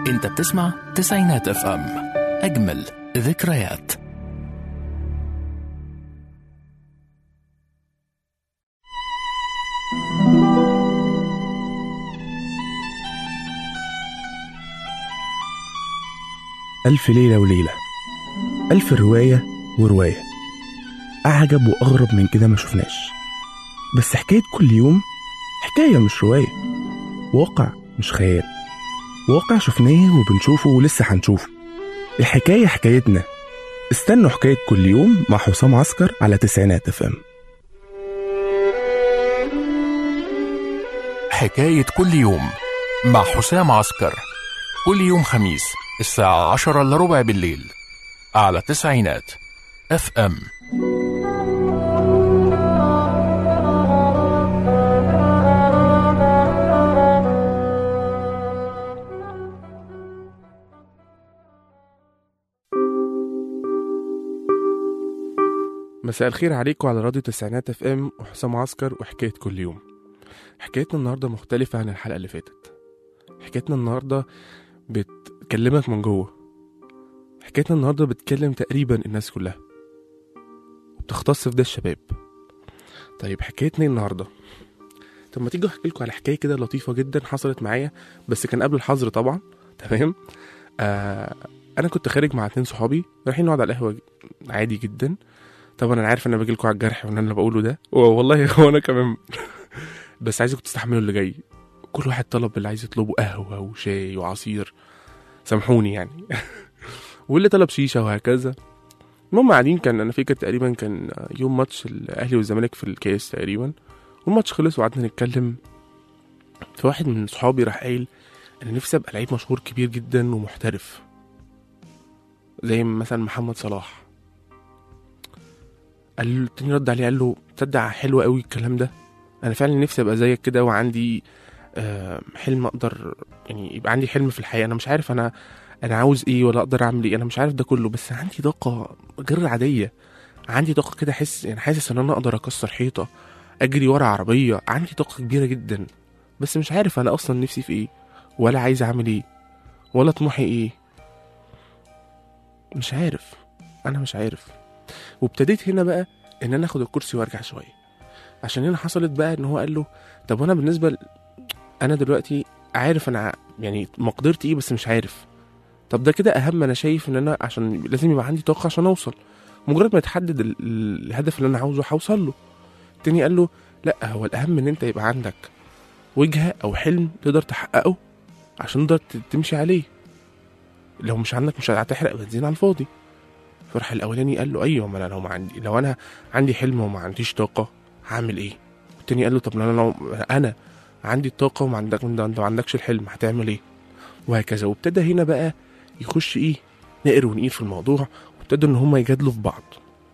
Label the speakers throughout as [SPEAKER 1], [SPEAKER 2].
[SPEAKER 1] انت بتسمع تسعينات اف ام اجمل ذكريات
[SPEAKER 2] ألف ليلة وليلة ألف رواية ورواية أعجب وأغرب من كده ما شفناش بس حكاية كل يوم حكاية مش رواية واقع مش خيال واقع شفناه وبنشوفه ولسه هنشوفه الحكاية حكايتنا استنوا حكاية كل يوم مع حسام عسكر على تسعينات اف ام
[SPEAKER 1] حكاية كل يوم مع حسام عسكر كل يوم خميس الساعة عشرة إلا ربع بالليل على تسعينات اف ام
[SPEAKER 2] مساء الخير عليكم على راديو تسعينات اف ام وحسام عسكر وحكاية كل يوم حكايتنا النهاردة مختلفة عن الحلقة اللي فاتت حكايتنا النهاردة بتكلمك من جوه حكايتنا النهاردة بتكلم تقريبا الناس كلها وبتختص في ده الشباب طيب حكايتنا إيه النهاردة طب ما تيجوا احكي لكم على حكايه كده لطيفه جدا حصلت معايا بس كان قبل الحظر طبعا تمام آه انا كنت خارج مع اتنين صحابي رايحين نقعد على القهوه عادي جدا طبعا انا عارف ان انا باجي لكم على الجرح وان انا اللي بقوله ده والله هو انا كمان بس عايزكم تستحملوا اللي جاي كل واحد طلب اللي عايز يطلبه قهوه وشاي وعصير سامحوني يعني واللي طلب شيشه وهكذا المهم قاعدين كان انا فاكر تقريبا كان يوم ماتش الاهلي والزمالك في الكاس تقريبا والماتش خلص وقعدنا نتكلم فواحد من صحابي راح قايل انا نفسي ابقى لعيب مشهور كبير جدا ومحترف زي مثلا محمد صلاح قال له التاني رد عليه قال له تصدق حلو قوي الكلام ده انا فعلا نفسي ابقى زيك كده وعندي آه، حلم اقدر يعني يبقى عندي حلم في الحياه انا مش عارف انا انا عاوز ايه ولا اقدر اعمل ايه انا مش عارف ده كله بس عندي طاقه غير عاديه عندي طاقه كده احس يعني حاسس ان انا اقدر اكسر حيطه اجري ورا عربيه عندي طاقه كبيره جدا بس مش عارف انا اصلا نفسي في ايه ولا عايز اعمل ايه ولا طموحي ايه مش عارف انا مش عارف وابتديت هنا بقى ان انا اخد الكرسي وارجع شويه عشان هنا حصلت بقى ان هو قال له طب وانا بالنسبه ل... انا دلوقتي عارف انا ع- يعني مقدرتي ايه بس مش عارف طب ده كده اهم انا شايف ان انا عشان لازم يبقى عندي طاقه عشان اوصل مجرد ما يتحدد ال- ال- الهدف اللي انا عاوزه هوصل له التاني قال له لا هو الاهم ان انت يبقى عندك وجهه او حلم تقدر تحققه عشان تقدر ت- تمشي عليه لو مش عندك مش هتحرق بنزين على الفاضي فراح الاولاني قال له ايوه ما انا لو ما عندي لو انا عندي حلم وما عنديش طاقه هعمل ايه التاني قال له طب لو انا لو انا عندي الطاقه وما عندك انت ما عندكش الحلم هتعمل ايه وهكذا وابتدى هنا بقى يخش ايه نقر ونقير في الموضوع وابتدوا ان هما يجادلوا في بعض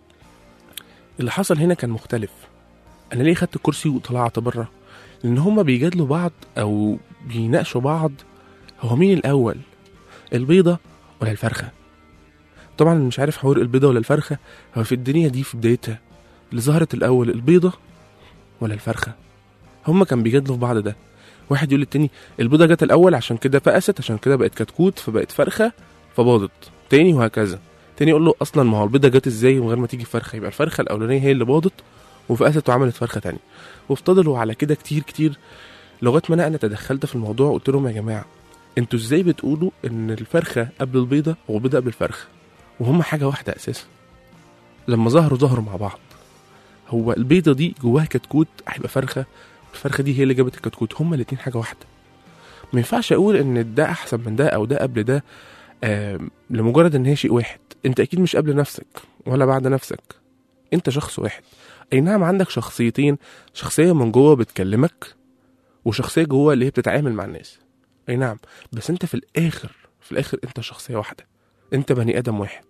[SPEAKER 2] اللي حصل هنا كان مختلف انا ليه خدت الكرسي وطلعت بره لان هما بيجادلوا بعض او بيناقشوا بعض هو مين الاول البيضه ولا الفرخه طبعا مش عارف حوار البيضه ولا الفرخه هو في الدنيا دي في بدايتها اللي ظهرت الاول البيضه ولا الفرخه هما كان بيجادلوا في بعض ده واحد يقول للتاني البيضه جت الاول عشان كده فقست عشان كده بقت كتكوت فبقت فرخه فباضت تاني وهكذا تاني يقول له اصلا ما هو البيضه جت ازاي من غير ما تيجي فرخه يبقى الفرخه الاولانيه هي اللي باضت وفقست وعملت فرخه تانية وفضلوا على كده كتير كتير لغايه ما انا انا تدخلت في الموضوع وقلت لهم يا جماعه انتوا ازاي بتقولوا ان الفرخه قبل البيضه والبيضه قبل الفرخه وهم حاجه واحده اساسا لما ظهروا ظهروا مع بعض هو البيضه دي جواها كتكوت هيبقى فرخه الفرخه دي هي اللي جابت الكتكوت هما الاتنين حاجه واحده ما ينفعش اقول ان ده احسن من ده او ده قبل ده آم، لمجرد ان هي شيء واحد انت اكيد مش قبل نفسك ولا بعد نفسك انت شخص واحد اي نعم عندك شخصيتين شخصيه من جوه بتكلمك وشخصيه جوه اللي هي بتتعامل مع الناس اي نعم بس انت في الاخر في الاخر انت شخصيه واحده انت بني ادم واحد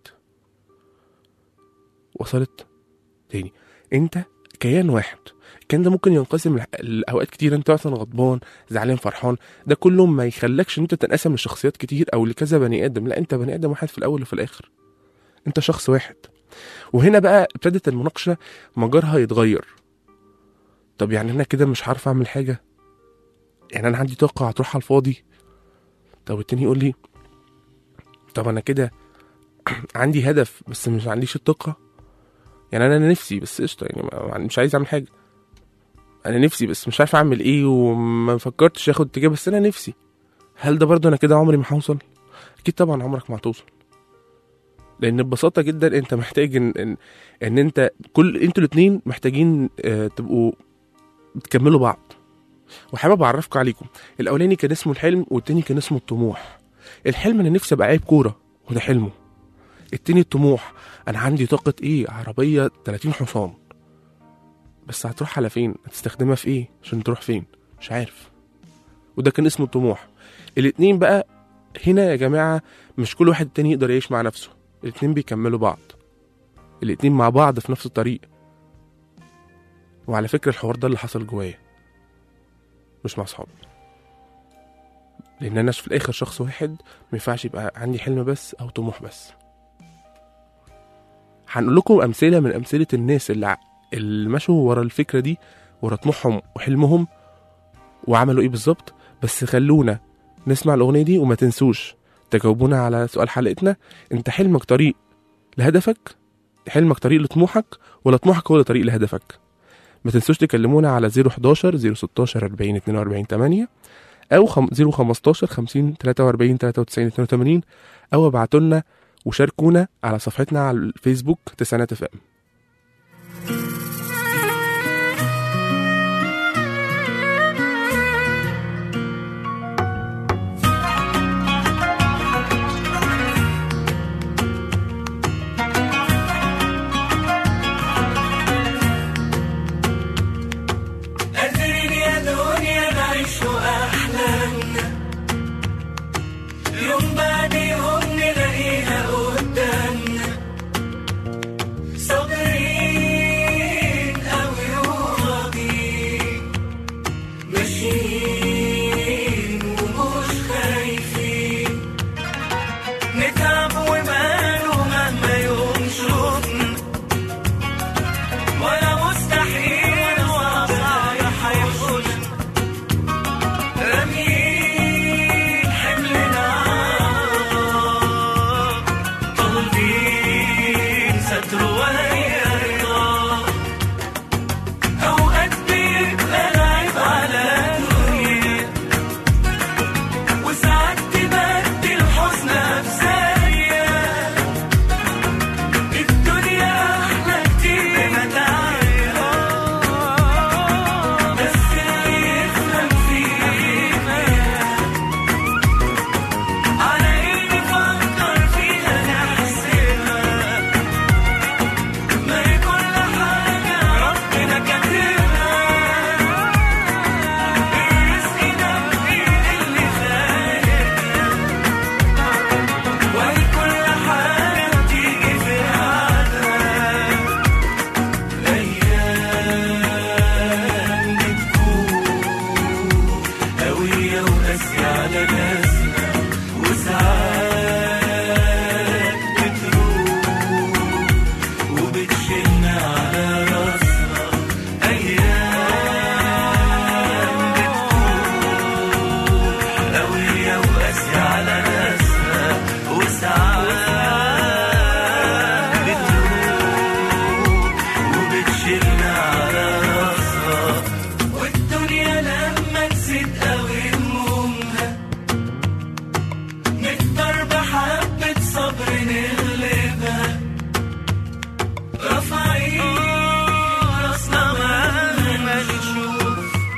[SPEAKER 2] وصلت تاني انت كيان واحد كان ده ممكن ينقسم لح- لاوقات كتير انت مثلا غضبان زعلان فرحان ده كله ما يخلكش ان انت تنقسم لشخصيات كتير او لكذا بني ادم لا انت بني ادم واحد في الاول وفي الاخر انت شخص واحد وهنا بقى ابتدت المناقشه مجارها يتغير طب يعني انا كده مش عارف اعمل حاجه يعني انا عندي طاقه هتروح على الفاضي طب التاني يقول لي طب انا كده عندي هدف بس مش عنديش الطاقه يعني انا نفسي بس قشطه يعني ما- مش عايز اعمل حاجه انا نفسي بس مش عارف اعمل ايه وما فكرتش اخد اتجاه بس انا نفسي هل ده برضه انا كده عمري ما هوصل اكيد طبعا عمرك ما هتوصل لان ببساطه جدا انت محتاج ان ان, إن انت كل انتوا الاتنين محتاجين آه تبقوا بتكملوا بعض وحابب اعرفكم عليكم الاولاني كان اسمه الحلم والتاني كان اسمه الطموح الحلم انا نفسي ابقى لعيب كوره وده حلمه التاني الطموح انا عندي طاقه ايه عربيه 30 حصان بس هتروح على فين هتستخدمها في ايه عشان تروح فين مش عارف وده كان اسمه الطموح الاتنين بقى هنا يا جماعه مش كل واحد تاني يقدر يعيش مع نفسه الاتنين بيكملوا بعض الاتنين مع بعض في نفس الطريق وعلى فكرة الحوار ده اللي حصل جوايا مش مع صحابي لان انا في الاخر شخص واحد ما ينفعش يبقى عندي حلم بس او طموح بس هنقول لكم امثله من امثله الناس اللي ع- اللي مشوا ورا الفكره دي ورا طموحهم وحلمهم وعملوا ايه بالظبط بس خلونا نسمع الاغنيه دي وما تنسوش تجاوبونا على سؤال حلقتنا انت حلمك طريق لهدفك حلمك طريق لطموحك ولا طموحك هو اللي طريق لهدفك ما تنسوش تكلمونا على 011 016 40 42 8 او خم... 015 50 43 93 82 او ابعتوا لنا وشاركونا على صفحتنا على الفيسبوك تسعينات اف ام
[SPEAKER 3] قادرين يا دنيا نعيش أحلامنا يوم بعد يوم نلاقيها قدامنا صابرين أوي وراضيين ماشيين ومش خايفين نتعب وماله مهما يوم شوفنا ولا مستحيل ولا صايح هيحوشنا راميين حملنا طالبين ستر وهي رضا أوقات بيبقى لعب على الدنيا وساعات تبدل حزنها بثانية الدنيا أحلى كتير بمتاعها بس اللي يفهم فيها على إيه نفكر فيها نحسبها ما هي كل حاجة ربنا كاتبها الرزق ده بإيد اللي خالقها وهي كل حاجة بتيجي في ميعادها الأيام بتكون قوية وقاسية على ناسنا وساعات بتروح وبتشيلنا على راسنا أيام بتكون قوية وقاسية على ناسنا وساعات بتروح وبتشيلنا على راسها والدنيا لما تزيد قوي همومها نقدر بحبة صبر نغلبها رافعين راسنا مهما نشوف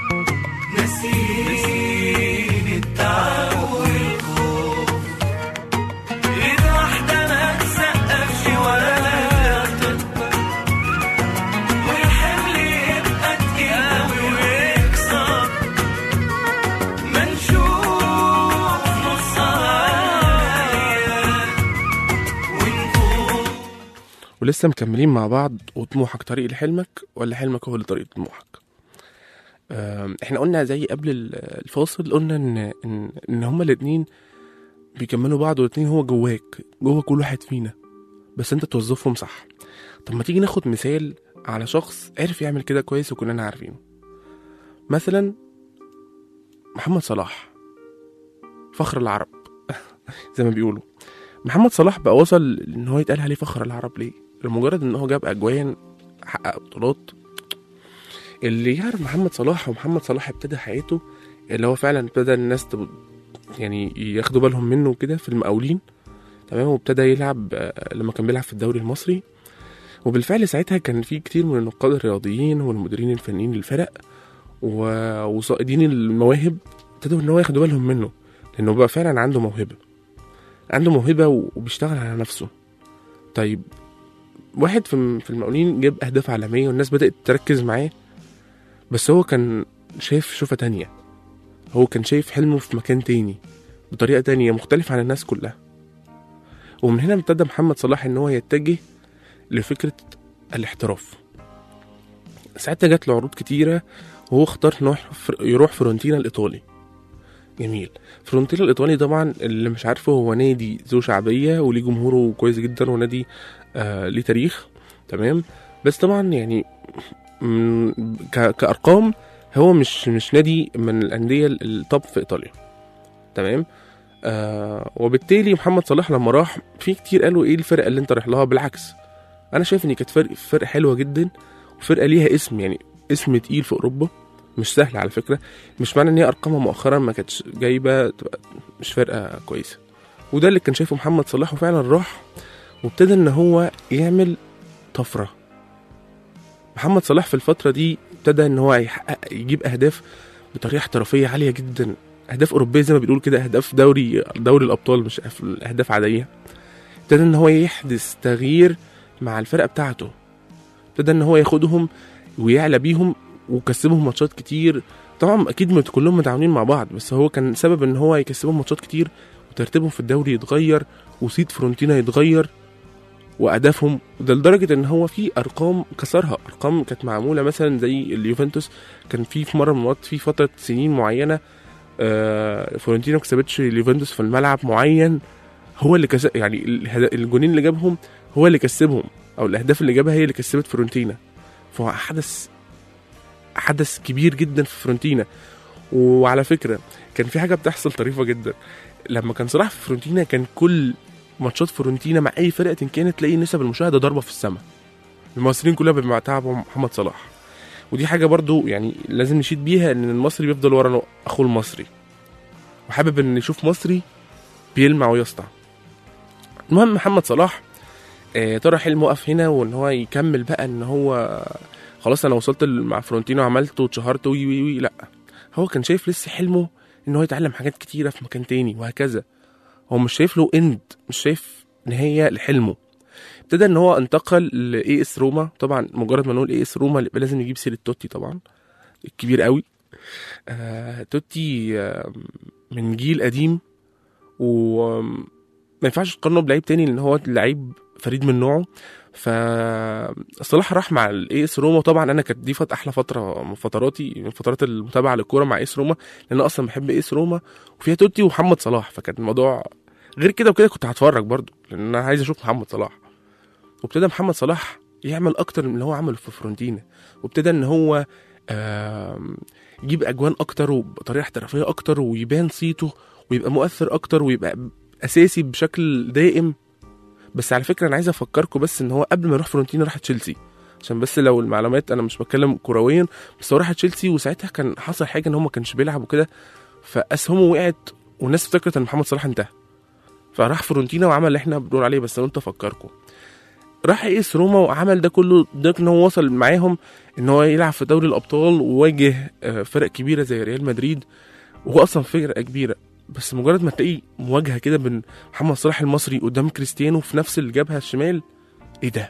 [SPEAKER 3] ناسيين التعب والخوف ايد واحدة ما تسقفش ولا تكبر والحمل يبقى تقيل أوي ويكسر ما نشوف نصايا ونقول
[SPEAKER 2] ولسه مكملين مع بعض وطموحك طريق لحلمك ولا حلمك هو اللي طريق طموحك آم، احنا قلنا زي قبل ال- الفاصل قلنا ان ان, إن هما الاتنين بيكملوا بعض والاتنين هو جواك جوا كل واحد فينا بس انت توظفهم صح طب ما تيجي ناخد مثال على شخص عرف يعمل كده كويس وكلنا عارفينه مثلا محمد صلاح فخر العرب زي ما بيقولوا محمد صلاح بقى وصل ان هو يتقال عليه فخر العرب ليه لمجرد ان هو جاب اجوان حقق بطولات اللي يعرف محمد صلاح ومحمد صلاح ابتدى حياته اللي هو فعلا ابتدى الناس تب... يعني ياخدوا بالهم منه كده في المقاولين تمام وابتدى يلعب آه، لما كان بيلعب في الدوري المصري وبالفعل ساعتها كان في كتير من النقاد الرياضيين والمديرين الفنيين للفرق و- وصائدين المواهب ابتدوا ان هو ياخدوا بالهم منه لانه بقى فعلا عنده موهبه عنده موهبه و- وبيشتغل على نفسه طيب واحد في في المقاولين جاب اهداف عالميه والناس بدات تركز معاه بس هو كان شايف شوفه تانية هو كان شايف حلمه في مكان تاني بطريقه تانية مختلفه عن الناس كلها ومن هنا ابتدى محمد صلاح ان هو يتجه لفكره الاحتراف ساعتها جات له عروض كتيره وهو اختار انه يروح- يروح فرونتينا الايطالي جميل فرونتينا الايطالي طبعا اللي مش عارفه هو نادي ذو شعبيه وليه جمهوره كويس جدا ونادي آه ليه تاريخ تمام بس طبعا يعني م- ك- كارقام هو مش مش نادي من الانديه التوب في ايطاليا تمام آه وبالتالي محمد صلاح لما راح في كتير قالوا ايه الفرقه اللي انت رايح لها بالعكس انا شايف ان كانت فرق فرقه حلوه جدا وفرقه ليها اسم يعني اسم تقيل في اوروبا مش سهل على فكره مش معنى ان هي ارقامها مؤخرا ما كانتش جايبه تبقى مش فرقه كويسه وده اللي كان شايفه محمد صلاح وفعلا راح وابتدى ان هو يعمل طفره محمد صلاح في الفتره دي ابتدى ان هو يحقق يجيب اهداف بطريقه احترافيه عاليه جدا اهداف اوروبيه زي ما بيقول كده اهداف دوري دوري الابطال مش أف- اهداف عاديه ابتدى ان هو يحدث تغيير مع الفرقه بتاعته ابتدى ان هو ياخدهم ويعلى بيهم وكسبهم ماتشات كتير طبعا اكيد مت- كلهم متعاونين مع بعض بس هو كان سبب ان هو يكسبهم ماتشات كتير وترتيبهم في الدوري يتغير وصيت فرونتينا يتغير واهدافهم ده لدرجه ان هو في ارقام كسرها ارقام كانت معموله مثلا زي اليوفنتوس كان في في مره من المرات في فتره سنين معينه آه، فورنتينا ما كسبتش اليوفنتوس في الملعب معين هو اللي كسب يعني الهدا- الجونين اللي جابهم هو اللي كسبهم او الاهداف اللي جابها هي اللي كسبت فورنتينا فهو حدث حدث كبير جدا في فورنتينا وعلى فكره كان في حاجه بتحصل طريفه جدا لما كان صلاح في فورنتينا كان كل ماتشات فورنتينا مع اي فرقه إن كانت تلاقي نسب المشاهده ضربه في السماء المصريين كلها بيبقوا تابعوا محمد صلاح ودي حاجه برضو يعني لازم نشيد بيها ان المصري بيفضل ورا اخوه المصري وحابب ان يشوف مصري بيلمع ويسطع المهم محمد صلاح آه، ترى حلمه وقف هنا وان هو يكمل بقى ان هو خلاص انا وصلت ل- مع فرونتينو وعملت واتشهرت وي وي وي لا هو كان شايف لسه حلمه ان هو يتعلم حاجات كتيره في مكان تاني وهكذا هو مش شايف له اند مش شايف نهايه لحلمه ابتدى ان هو انتقل لاي اس روما طبعا مجرد ما نقول اي اس روما يبقى لازم نجيب سيره توتي طبعا الكبير قوي آه توتي آه من جيل قديم وما ينفعش تقارنه بلعيب تاني لان هو لعيب فريد من نوعه ف صلاح راح مع الاي اس روما طبعا انا كانت دي فت احلى فتره من فتراتي من فترات المتابعه للكوره مع اس روما لان انا اصلا بحب اس روما وفيها توتي ومحمد صلاح فكان الموضوع غير كده وكده كنت هتفرج برضو لان انا عايز اشوف محمد صلاح وابتدى محمد صلاح يعمل اكتر من اللي هو عمله في فرونتينا وابتدى ان هو آم، يجيب اجوان اكتر وبطريقه احترافيه اكتر ويبان صيته ويبقى مؤثر اكتر ويبقى اساسي بشكل دائم بس على فكره انا عايز افكركم بس ان هو قبل ما يروح فرونتينا راح تشيلسي عشان بس لو المعلومات انا مش بتكلم كرويا بس هو راح تشيلسي وساعتها كان حصل حاجه ان هو ما كانش بيلعب وكده فاسهمه وقعت والناس افتكرت ان محمد صلاح انتهى فراح فرونتينا وعمل اللي احنا بنقول عليه بس انا قلت افكركم راح ايس روما وعمل ده كله ده ان هو وصل معاهم ان هو يلعب في دوري الابطال وواجه آه، فرق كبيره زي ريال مدريد وهو اصلا فرقه كبيره بس مجرد ما تلاقي مواجهه كده بين محمد صلاح المصري قدام كريستيانو في نفس الجبهه الشمال ايه ده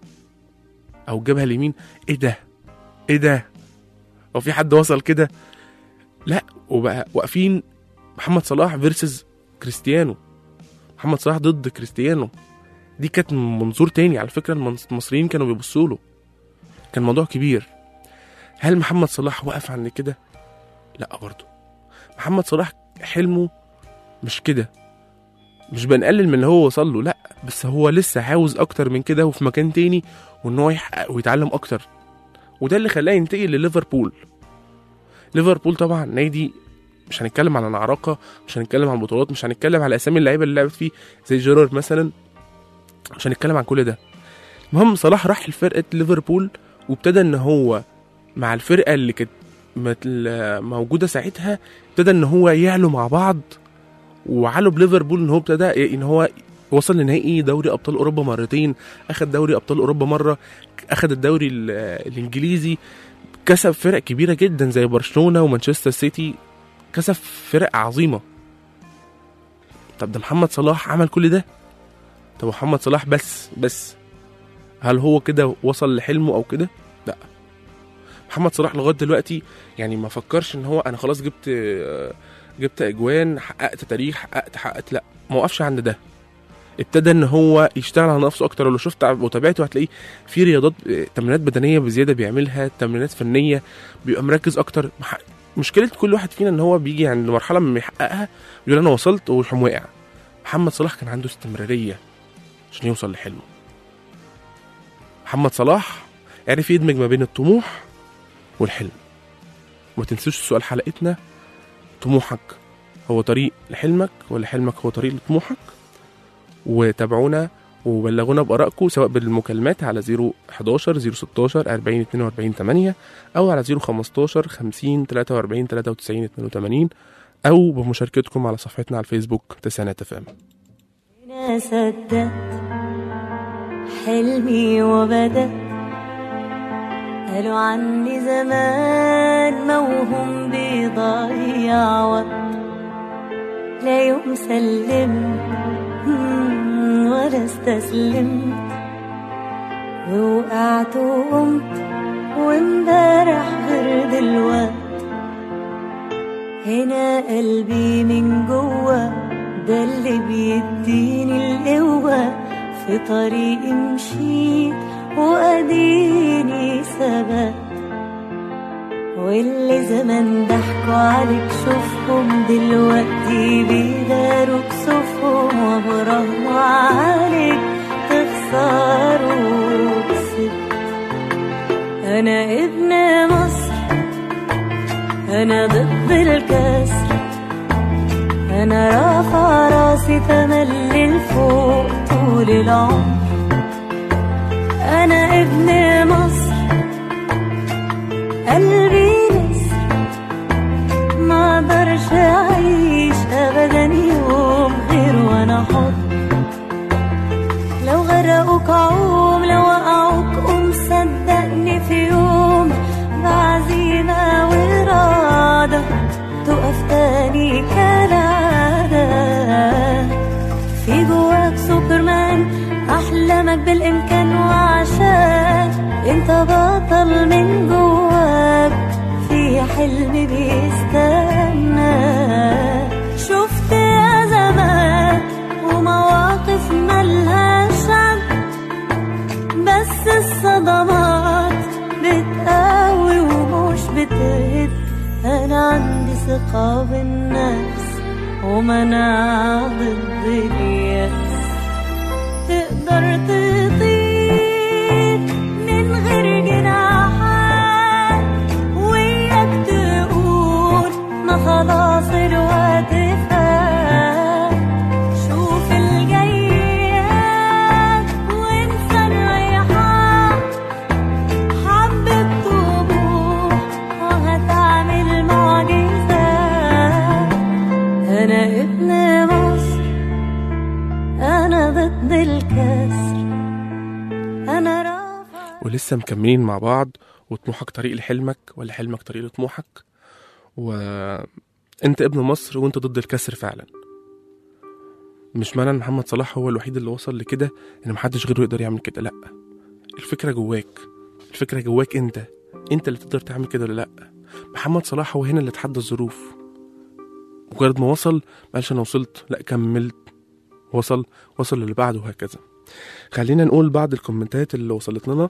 [SPEAKER 2] او الجبهه اليمين ايه ده ايه ده هو في حد وصل كده لا وبقى واقفين محمد صلاح فيرسز كريستيانو محمد صلاح ضد كريستيانو دي كانت من منظور تاني على فكره المنص- المصريين كانوا بيبصوا له كان موضوع كبير هل محمد صلاح وقف عند كده لا برضه محمد صلاح حلمه مش كده مش بنقلل من اللي هو وصل له لا بس هو لسه عاوز اكتر من كده وفي مكان تاني وان هو يحقق ويتعلم اكتر وده اللي خلاه ينتقل لليفربول ليفربول طبعا نادي مش هنتكلم عن العراقه مش هنتكلم عن بطولات مش هنتكلم على اسامي اللعيبه اللي لعبت فيه زي جيرارد مثلا مش هنتكلم عن كل ده المهم صلاح راح لفرقه ليفربول وابتدى ان هو مع الفرقه اللي كانت مت- موجوده ساعتها ابتدى ان هو يعلوا مع بعض وعلوا بليفربول ان هو ابتدى ان هو وصل لنهائي دوري ابطال اوروبا مرتين اخد دوري ابطال اوروبا مره اخد الدوري ال- الانجليزي كسب فرق كبيره جدا زي برشلونه ومانشستر سيتي كسب فرق عظيمه طب ده محمد صلاح عمل كل ده طب محمد صلاح بس بس هل هو كده وصل لحلمه او كده لا محمد صلاح لغايه دلوقتي يعني ما فكرش ان هو انا خلاص جبت جبت اجوان حققت تاريخ حققت حققت لا ما وقفش عند ده ابتدى ان هو يشتغل على نفسه اكتر ولو شفت وتابعته هتلاقيه في رياضات تمرينات بدنيه بزياده بيعملها تمرينات فنيه بيبقى مركز اكتر مح- مشكله كل واحد فينا ان هو بيجي عند مرحله ما يحققها يقول انا وصلت ويقوم واقع محمد صلاح كان عنده استمراريه عشان يوصل لحلمه محمد صلاح عرف يدمج ما بين الطموح والحلم وما تنسوش سؤال حلقتنا طموحك هو طريق لحلمك ولا حلمك هو طريق لطموحك وتابعونا وبلغونا بارائكم سواء بالمكالمات على 011 016 40 42 8 او على 015 50 43 93 82 او بمشاركتكم على صفحتنا على الفيسبوك تسعينات اف ام
[SPEAKER 4] أنا صدقت حلمي وبدأت قالوا عني زمان موهوم بيضيع وقت لا يوم سلمت مم، ولا استسلمت ووقعت وقمت وامبارح غير دلوقت هنا قلبي من جوه ده اللي بيديني القوة في طريقي مشيت وأديني ثبت واللي زمان ضحكوا عليك شوفهم دلوقتي بيداروا كسوفهم وبراهنوا عليك تخسروا كسبت أنا ابن مصر أنا ضد الكسر أنا رافع راسي تملي لفوق طول العمر أنا ابن مصر قلبي نسر ما اقدرش أعيش أبدا يوم غير وأنا حر لو غرقوك عوم لو وقعوك قوم صدقني في يوم بعزيمة وإرادة تقف تاني كالعادة في جواك سوبرمان أحلامك بالإمكان وعشان أنت بطل من جواك في حلم بيستنى شفت أزمات ومواقف ملهاش عد بس الصدمات بتقوي ومش بتهد انا عندي ثقة بالنفس ومناعة ضد اليأس تقدر تطير من غير جناحات وياك تقول ما خلاص الوقت فات شوف الجايات وانسى الريحان حبة طموح وهتعمل معجزات أنا ابن مصر أنا ضد الكسر أنا رافع
[SPEAKER 2] ولسه مكملين مع بعض وطموحك طريق لحلمك ولا حلمك طريق لطموحك وانت ابن مصر وانت ضد الكسر فعلا مش معنى ان محمد صلاح هو الوحيد اللي وصل لكده ان محدش غيره يقدر يعمل كده لا الفكره جواك الفكره جواك انت انت اللي تقدر تعمل كده ولا لا محمد صلاح هو هنا اللي اتحدى الظروف مجرد ما وصل ما قالش انا وصلت لا كملت وصل وصل للي بعده وهكذا خلينا نقول بعض الكومنتات اللي وصلت لنا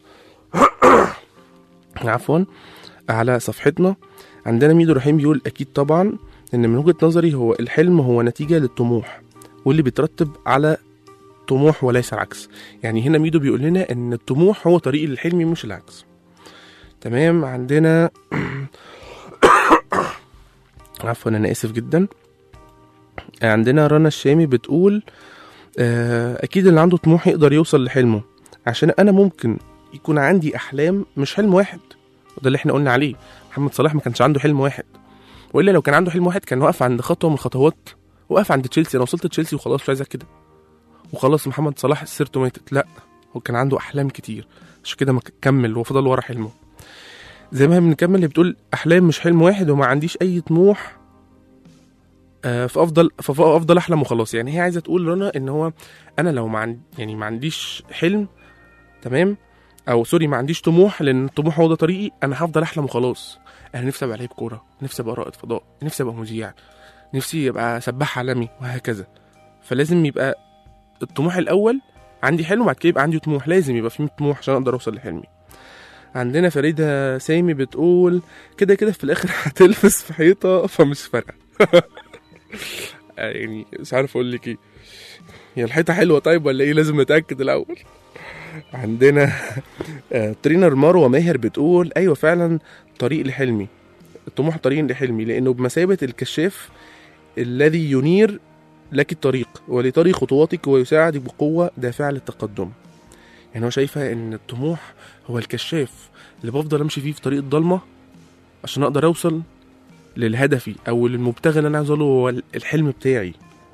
[SPEAKER 2] عفوا على صفحتنا عندنا ميدو رحيم بيقول اكيد طبعا ان من وجهه نظري هو الحلم هو نتيجه للطموح واللي بيترتب على طموح وليس العكس يعني هنا ميدو بيقول لنا ان الطموح هو طريق للحلم مش العكس تمام عندنا عفوا انا اسف جدا عندنا رنا الشامي بتقول آه، اكيد اللي عنده طموح يقدر يوصل لحلمه عشان انا ممكن يكون عندي احلام مش حلم واحد وده اللي احنا قلنا عليه محمد صلاح ما كانش عنده حلم واحد والا لو كان عنده حلم واحد كان واقف عند خطوه من الخطوات وقف عند تشيلسي انا وصلت تشيلسي وخلاص مش عايز كده وخلاص محمد صلاح سيرته ماتت لا هو كان عنده احلام كتير عشان كده ما ك- كمل وفضل ورا حلمه زي ما هي بنكمل هي بتقول احلام مش حلم واحد وما عنديش اي طموح آه، فافضل فافضل احلم وخلاص يعني هي عايزه تقول رنا ان هو انا لو ما عند يعني ما عنديش حلم تمام او سوري ما عنديش طموح لان الطموح هو ده طريقي انا هفضل احلم وخلاص انا نفسي ابقى لعيب كوره نفسي ابقى رائد فضاء نفسي ابقى مذيع نفسي ابقى سباح عالمي وهكذا فلازم يبقى الطموح الاول عندي حلم وبعد كده يبقى عندي طموح لازم يبقى في طموح عشان اقدر اوصل لحلمي عندنا فريدة سامي بتقول كده كده في الاخر هتلبس في حيطة فمش فارقة يعني مش عارف اقول لك ايه هي الحيطة حلوة طيب ولا ايه لازم نتأكد الاول عندنا آه، ترينر مروة ماهر بتقول ايوه فعلا طريق لحلمي الطموح طريق لحلمي لانه بمثابة الكشاف الذي ينير لك الطريق ولطري خطواتك ويساعدك بقوة دافعة للتقدم يعني هو شايفة ان الطموح هو الكشاف اللي بفضل امشي فيه في طريق الضلمة عشان اقدر اوصل للهدفي او للمبتغى اللي انا عايز اوصله هو الحلم بتاعي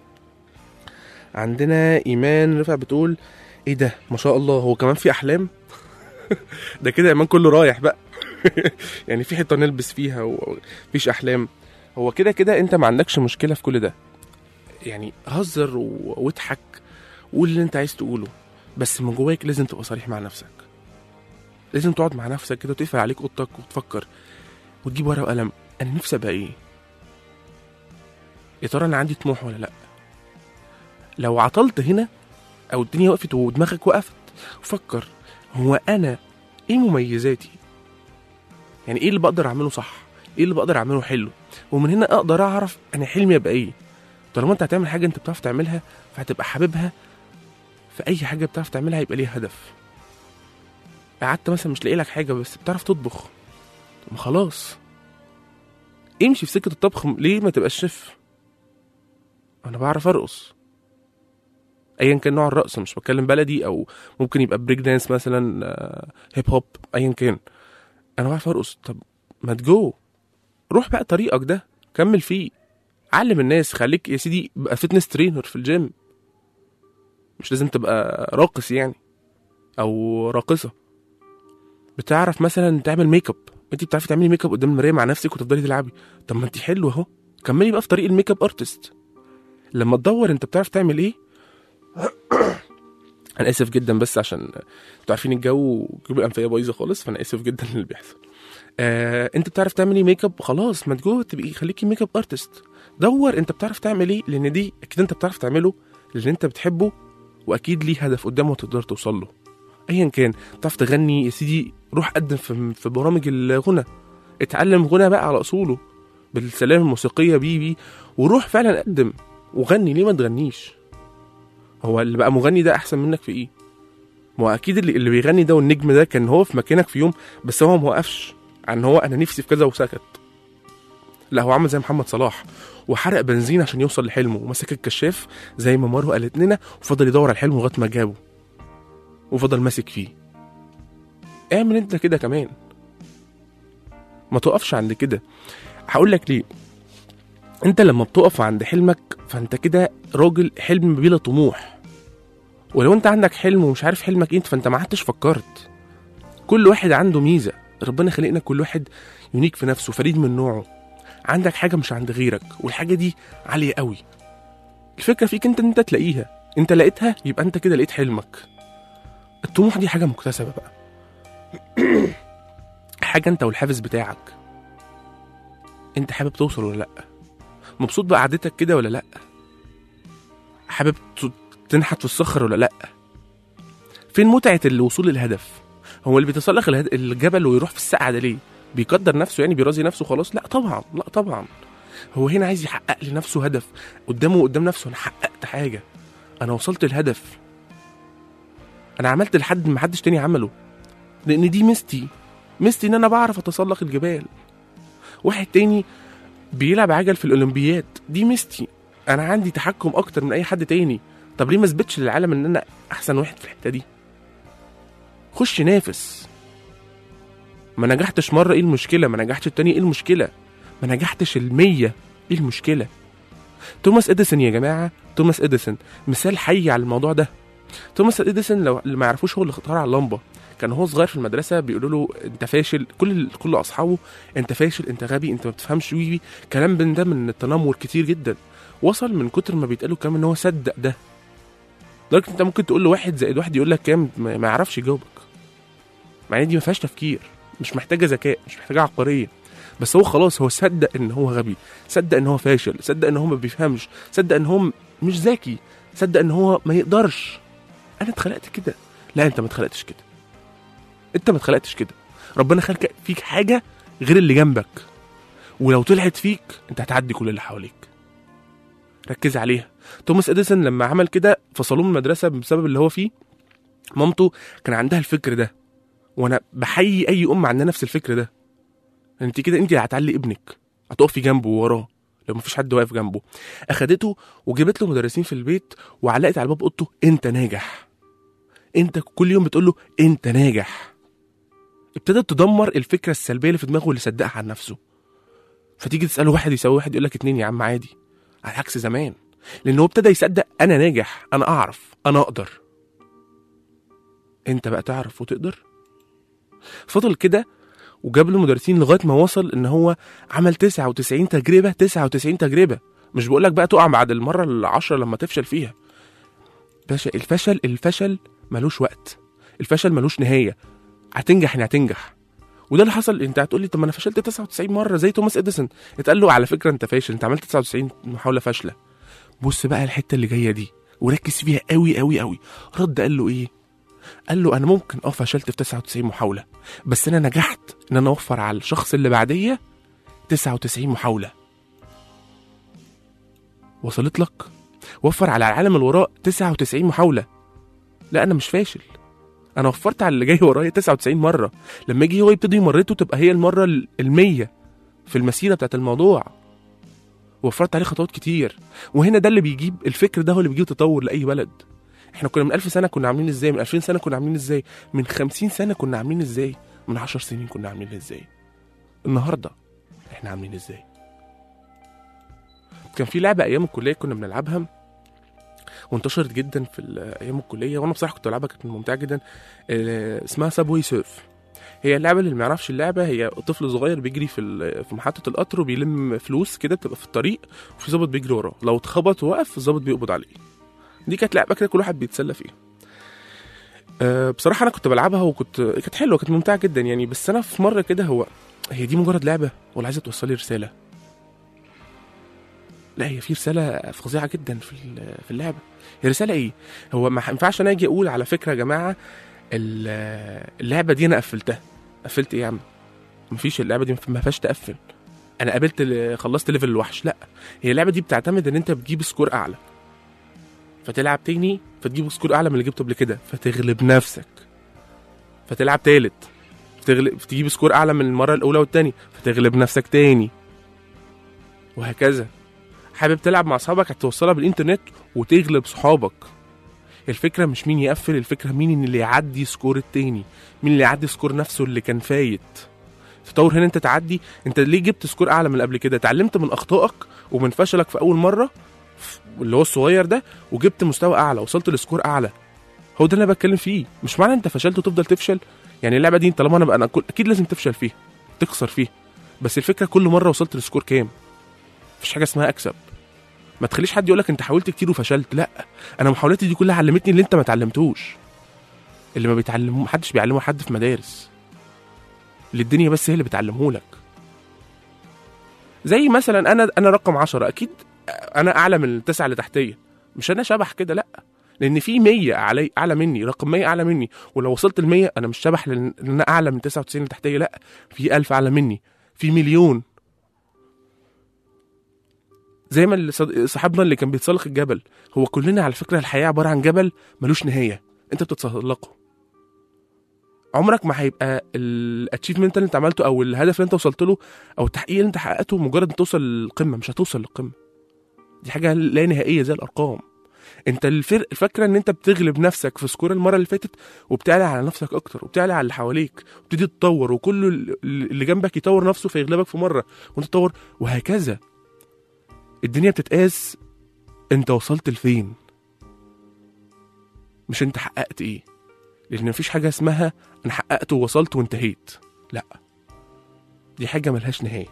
[SPEAKER 2] عندنا ايمان رفع بتقول ايه ده ما شاء الله هو كمان في احلام ده كده ايمان كله رايح بقى يعني في حته نلبس فيها ومفيش احلام هو كده كده انت ما عندكش مشكله في كل ده يعني هزر و- واضحك قول اللي انت عايز تقوله بس من جواك لازم تبقى صريح مع نفسك لازم تقعد مع نفسك كده وتقفل عليك اوضتك وتفكر وتجيب ورقه وقلم انا نفسي ابقى ايه يا ترى انا عندي طموح ولا لا لو عطلت هنا او الدنيا وقفت ودماغك وقفت فكر هو انا ايه مميزاتي يعني ايه اللي بقدر اعمله صح ايه اللي بقدر اعمله حلو ومن هنا اقدر اعرف انا حلمي ابقى ايه طالما انت هتعمل حاجه انت بتعرف تعملها فهتبقى حاببها في اي حاجه بتعرف تعملها هيبقى ليها هدف قعدت مثلا مش لاقي لك حاجه بس بتعرف تطبخ طب ما خلاص امشي في سكه الطبخ ليه ما تبقاش شيف انا بعرف ارقص ايا كان نوع الرقص مش بتكلم بلدي او ممكن يبقى بريك دانس مثلا آه، هيب هوب ايا كان انا بعرف ارقص طب ما تجو روح بقى طريقك ده كمل فيه علم الناس خليك يا سيدي بقى فتنس ترينر في الجيم مش لازم تبقى راقص يعني او راقصه بتعرف مثلا تعمل ميك اب انت بتعرفي تعملي ميك اب قدام المرايه مع نفسك وتفضلي تلعبي طب ما انت حلوه اهو كملي بقى في طريق الميك اب ارتست لما تدور انت بتعرف تعمل ايه انا اسف جدا بس عشان انتوا عارفين الجو جيوب الانفيه بايظه خالص فانا اسف جدا اللي بيحصل آه، انت بتعرف تعملي ميك اب خلاص ما تجو تبقي خليكي ميك اب ارتست دور انت بتعرف تعمل ايه لان دي اكيد انت بتعرف تعمله لان انت بتحبه واكيد ليه هدف قدامه وتقدر توصل له ايا كان بتعرف تغني يا سيدي روح قدم في, في برامج الغنى اتعلم غنى بقى على اصوله بالسلام الموسيقيه بيه بيه وروح فعلا قدم وغني ليه ما تغنيش هو اللي بقى مغني ده احسن منك في ايه ما هو اكيد اللي, اللي بيغني ده والنجم ده كان هو في مكانك في يوم بس هو ما وقفش عن هو انا نفسي في كذا وسكت لا هو عمل زي محمد صلاح وحرق بنزين عشان يوصل لحلمه ومسك الكشاف زي ما مروه قالت لنا وفضل يدور على الحلم لغايه ما جابه وفضل ماسك فيه اعمل انت كده كمان ما تقفش عند كده هقول لك ليه انت لما بتقف عند حلمك فانت كده راجل حلم بلا طموح ولو انت عندك حلم ومش عارف حلمك ايه فانت ما عدتش فكرت كل واحد عنده ميزه ربنا خلقنا كل واحد يونيك في نفسه فريد من نوعه عندك حاجه مش عند غيرك والحاجه دي عاليه قوي الفكره فيك انت ان انت تلاقيها انت لقيتها يبقى انت كده لقيت حلمك الطموح دي حاجه مكتسبه بقى حاجه انت والحافز بتاعك انت حابب توصل ولا لا مبسوط بقعدتك كده ولا لا حابب ت- تنحت في الصخر ولا لا فين متعه الوصول للهدف هو اللي بيتسلق الهد- الجبل ويروح في السقعه ده ليه بيقدر نفسه يعني بيرازي نفسه خلاص لا طبعا لا طبعا هو هنا عايز يحقق لنفسه هدف قدامه قدام نفسه انا حققت حاجه انا وصلت الهدف انا عملت لحد ما حدش تاني عمله لان دي ميزتي ميزتي ان انا بعرف اتسلق الجبال واحد تاني بيلعب عجل في الاولمبياد دي ميزتي انا عندي تحكم اكتر من اي حد تاني طب ليه ما اثبتش للعالم ان انا احسن واحد في الحته دي خش نافس ما نجحتش مره ايه المشكله ما نجحتش التانية ايه المشكله ما نجحتش المية ايه المشكله توماس اديسون يا جماعه توماس اديسون مثال حي على الموضوع ده توماس اديسون لو اللي ما يعرفوش هو اللي اخترع اللمبه كان هو صغير في المدرسه بيقولوا له انت فاشل كل كل اصحابه انت فاشل انت غبي انت ما بتفهمش وي وي. كلام من ده من التنمر كتير جدا وصل من كتر ما بيتقالوا كلام ان هو صدق ده لدرجه انت ممكن تقول له واحد زائد واحد يقول لك كام ما ما يعرفش يجاوبك مع ان دي ما فيهاش تفكير مش محتاجه ذكاء مش محتاجه عبقريه بس هو خلاص هو صدق ان هو غبي صدق ان هو فاشل صدق ان هو ما بيفهمش صدق ان هو م- مش ذكي صدق ان هو ما يقدرش انا اتخلقت كده لا انت ما اتخلقتش كده انت ما اتخلقتش كده ربنا خلق فيك حاجه غير اللي جنبك ولو طلعت فيك انت هتعدي كل اللي حواليك ركز عليها توماس اديسون لما عمل كده فصلوه من المدرسه بسبب اللي هو فيه مامته كان عندها الفكر ده وانا بحيي اي ام عندها نفس الفكر ده انت كده انت اللي هتعلي ابنك هتقفي جنبه ووراه لو مفيش حد واقف جنبه اخدته وجابت له مدرسين في البيت وعلقت على باب اوضته انت ناجح انت كل يوم بتقول له انت ناجح ابتدت تدمر الفكره السلبيه اللي في دماغه اللي صدقها عن نفسه فتيجي تساله واحد يساوي واحد يقول لك اتنين يا عم عادي على عكس زمان لان هو ابتدى يصدق انا ناجح انا اعرف انا اقدر انت بقى تعرف وتقدر فضل كده وجاب له مدرسين لغايه ما وصل ان هو عمل 99 تجربه 99 تجربه مش بقول لك بقى تقع بعد المره العشرة لما تفشل فيها باشا الفشل الفشل ملوش وقت الفشل ملوش نهايه هتنجح يعني هتنجح وده اللي حصل انت هتقول لي طب ما انا فشلت 99 مره زي توماس اديسون اتقال له على فكره انت فاشل انت عملت 99 محاوله فاشله بص بقى الحته اللي جايه دي وركز فيها قوي قوي قوي رد قال له ايه قال له انا ممكن اه فشلت في 99 محاوله بس انا نجحت ان انا اوفر على الشخص اللي بعديه 99 محاوله وصلت لك وفر على العالم اللي وراه 99 محاوله لا انا مش فاشل انا وفرت على اللي جاي ورايا 99 مره لما يجي هو يبتدي يمرته تبقى هي المره ال- المية في المسيره بتاعت الموضوع وفرت عليه خطوات كتير وهنا ده اللي بيجيب الفكر ده هو اللي بيجيب تطور لاي بلد احنا كنا من 1000 سنه كنا عاملين ازاي من 2000 سنه كنا عاملين ازاي من 50 سنه كنا عاملين ازاي من 10 سنين كنا عاملين ازاي النهارده احنا عاملين ازاي كان في لعبه ايام الكليه كنا بنلعبها وانتشرت جدا في ال- ايام الكليه وانا بصراحه كنت بلعبها كانت ممتعه جدا آه، اسمها سابوي سيرف هي اللعبه اللي ما يعرفش اللعبه هي طفل صغير بيجري في ال- في محطه القطر وبيلم فلوس كده بتبقى في الطريق وفي ظابط بيجري وراه لو اتخبط ووقف الظابط بيقبض عليه دي كانت لعبه كده كل واحد بيتسلى فيها أه بصراحه انا كنت بلعبها وكنت كانت حلوه كانت ممتعه جدا يعني بس انا في مره كده هو هي دي مجرد لعبه ولا عايزه توصلي رساله لا هي في رساله فظيعه جدا في ال- في اللعبه هي رساله ايه هو ما ينفعش انا اجي اقول على فكره يا جماعه ال- اللعبه دي انا قفلتها قفلت ايه يا عم مفيش اللعبه دي ما فيهاش تقفل انا قابلت ال- خلصت ليفل الوحش لا هي اللعبه دي بتعتمد ان انت بتجيب سكور اعلى فتلعب تاني فتجيب سكور اعلى من اللي جبته قبل كده فتغلب نفسك فتلعب تالت فتغلب تجيب سكور اعلى من المره الاولى والتانية فتغلب نفسك تاني وهكذا حابب تلعب مع اصحابك هتوصلها بالانترنت وتغلب صحابك الفكره مش مين يقفل الفكره مين اللي يعدي سكور التاني مين اللي يعدي سكور نفسه اللي كان فايت تطور هنا انت تعدي انت ليه جبت سكور اعلى من اللي قبل كده اتعلمت من اخطائك ومن فشلك في اول مره اللي هو الصغير ده وجبت مستوى اعلى وصلت لسكور اعلى هو ده اللي انا بتكلم فيه مش معنى انت فشلت وتفضل تفشل يعني اللعبه دي طالما انا بقى انا كل... اكيد لازم تفشل فيها تخسر فيها بس الفكره كل مره وصلت لسكور كام مفيش حاجه اسمها اكسب ما تخليش حد يقولك انت حاولت كتير وفشلت لا انا محاولاتي دي كلها علمتني اللي انت ما اتعلمتوش اللي ما بيتعلمه محدش بيعلمه حد في مدارس اللي الدنيا بس هي اللي بتعلمه لك زي مثلا انا انا رقم عشرة اكيد انا اعلى من التسعه اللي تحتيه مش انا شبح كده لا لان في 100 علي اعلى مني رقم 100 اعلى مني ولو وصلت ل 100 انا مش شبح لان لأن انا اعلى من 99 اللي تحتيه لا في 1000 اعلى مني في مليون زي ما اللي صد- صاحبنا اللي كان بيتسلق الجبل هو كلنا على فكره الحياه عباره عن جبل ملوش نهايه انت بتتسلقه عمرك ما هيبقى الاتشيفمنت اللي انت عملته او الهدف اللي انت وصلت له او التحقيق اللي انت حققته مجرد ان توصل للقمه مش هتوصل للقمه دي حاجه لا نهائيه زي الارقام انت الفرق فاكره ان انت بتغلب نفسك في سكور المره اللي فاتت وبتعلى على نفسك اكتر وبتعلى على اللي حواليك وبتبتدي تتطور وكل ال- اللي جنبك يطور نفسه فيغلبك في مره وانت تطور وهكذا الدنيا بتتقاس انت وصلت لفين مش انت حققت ايه لان مفيش حاجه اسمها انا حققت ووصلت وانتهيت لا دي حاجه ملهاش نهايه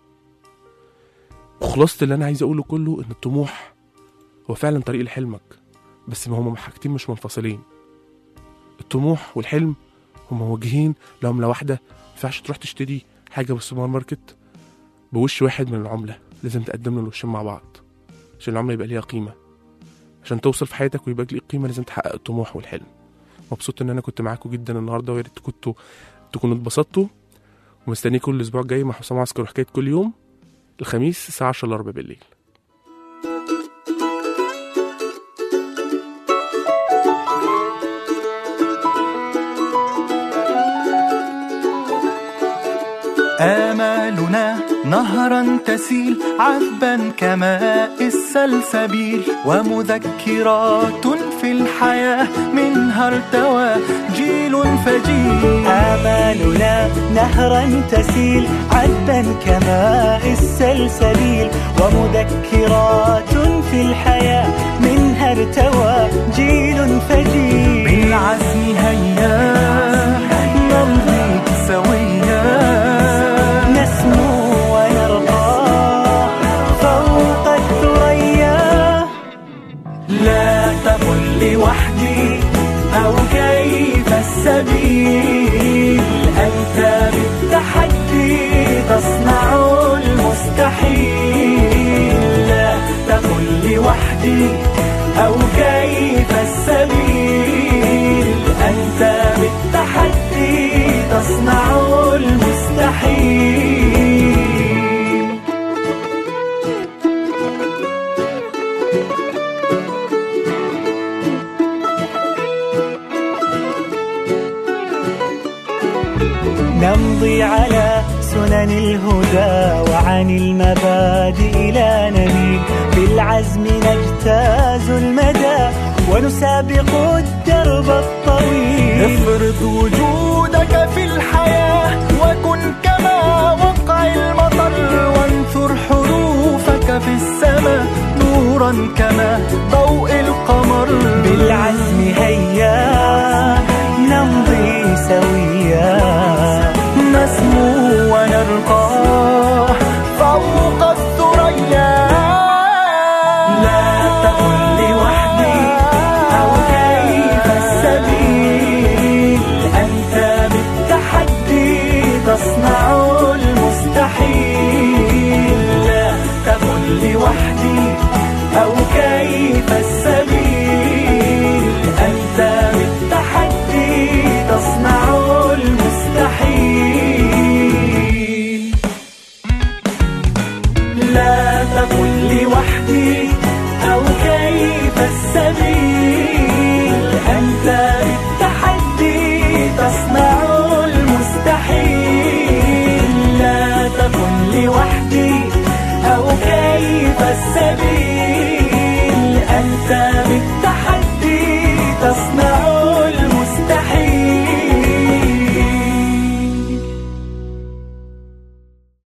[SPEAKER 2] وخلاصة اللي انا عايز اقوله كله ان الطموح هو فعلا طريق لحلمك بس ما هما حاجتين مش منفصلين الطموح والحلم هما وجهين لعملة واحدة مينفعش تروح تشتري حاجة بالسوبر ماركت بوش واحد من العملة لازم تقدم له الوشين مع بعض عشان العملة يبقى ليها قيمة عشان توصل في حياتك ويبقى ليك قيمة لازم تحقق الطموح والحلم مبسوط ان انا كنت معاكم جدا النهارده ويا ريت كنتوا تكونوا اتبسطتوا ومستنيكم الاسبوع الجاي مع حسام عسكر وحكايه كل يوم الخميس الساعه 10 الا ربع بالليل
[SPEAKER 5] آمالنا نهرا تسيل عذبا كماء السلسبيل ومذكرات في الحياة منها ارتوى جيل فجيل
[SPEAKER 3] آمالنا نهرا تسيل عذبا كماء السلسبيل ومذكرات في الحياة منها ارتوى جيل فجيل
[SPEAKER 5] بالعزم هيا نمضي سويا
[SPEAKER 3] نسمو ونرقى فوق الثريا
[SPEAKER 5] لا تقل لوحدي أو كيف السبيل أنت بالتحدي تصنع المستحيل لا تقل لوحدي أو كيف السبيل أنت بالتحدي تصنع المستحيل
[SPEAKER 3] نمضي على سنن الهدى وعن المبادئ لا نميل بالعزم نجتاز المدى ونسابق الدرب الطويل
[SPEAKER 5] افرض وجودك في الحياة وكن كما وقع المطر وانثر حروفك في السماء نورا كما ضوء القمر
[SPEAKER 3] بالعزم هيا نمضي سويا
[SPEAKER 5] نسمو ونرقى فوق الثريا لا تقل لوحدي أو كيف السبيل أنت بالتحدي تصنع المستحيل لا تقل لوحدي أو كيف السبيل أنت بالتحدي تصنع المستحيل لا تقل لوحدي أو كيف السبيل أنت بالتحدي تصنع المستحيل لا تقل لوحدي أو كيف السبيل